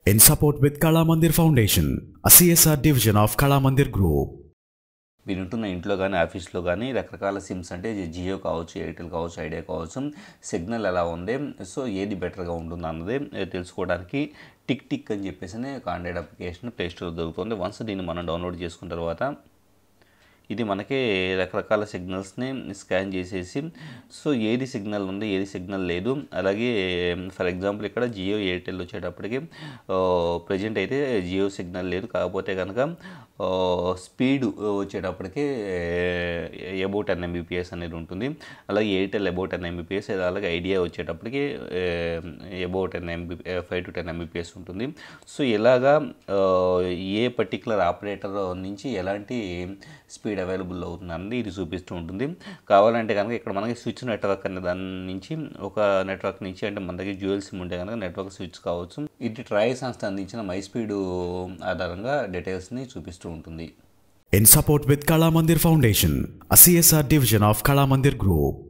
in support with Kala Mandir Foundation, a CSR division of Kala Mandir Group. మీరు ఉంటున్న ఇంట్లో కానీ ఆఫీస్లో కానీ రకరకాల సిమ్స్ అంటే జియో కావచ్చు ఎయిర్టెల్ కావచ్చు ఐడియా కావచ్చు సిగ్నల్ ఎలా ఉంది సో ఏది బెటర్గా ఉంటుంది అన్నది తెలుసుకోవడానికి టిక్ టిక్ అని చెప్పేసి ఒక ఆండ్రాయిడ్ అప్లికేషన్ ప్లేస్టోర్ దొరుకుతుంది వన్స్ దీన్ని మనం డౌన్లోడ్ చేసుకున్న తర్వాత ఇది మనకి రకరకాల సిగ్నల్స్ని స్కాన్ చేసేసి సో ఏది సిగ్నల్ ఉంది ఏది సిగ్నల్ లేదు అలాగే ఫర్ ఎగ్జాంపుల్ ఇక్కడ జియో ఎయిర్టెల్ వచ్చేటప్పటికి ప్రజెంట్ అయితే జియో సిగ్నల్ లేదు కాకపోతే కనుక స్పీడ్ వచ్చేటప్పటికి అబౌట్ టెన్ ఎంబీపీఎస్ అనేది ఉంటుంది అలాగే ఎయిర్టెల్ అబౌట్ టెన్ ఎంబీపీఎస్ అలాగే ఐడియా వచ్చేటప్పటికి about ten MB five to ten Mbps ఉంటుంది సో ఇలాగా ఆ, ఏ పర్టికులర్ ఆపరేటర్ నుంచి ఎలాంటి స్పీడ్ అవైలబుల్ అవుతుంది అన్నది ఇది చూపిస్తూ ఉంటుంది కావాలంటే కనుక ఇక్కడ మనకి స్విచ్ నెట్వర్క్ అనే దాని నుంచి ఒక నెట్వర్క్ నుంచి అంటే మన దగ్గర జ్యువెల్ సిమ్ ఉంటే కనుక నెట్వర్క్ స్విచ్ కావచ్చు ఇది ట్రై సంస్థ అందించిన మై స్పీడ్ ఆధారంగా డీటెయిల్స్ని చూపిస్తూ ఉంటుంది In support with Kala Mandir Foundation, a CSR division of Kala Mandir Group.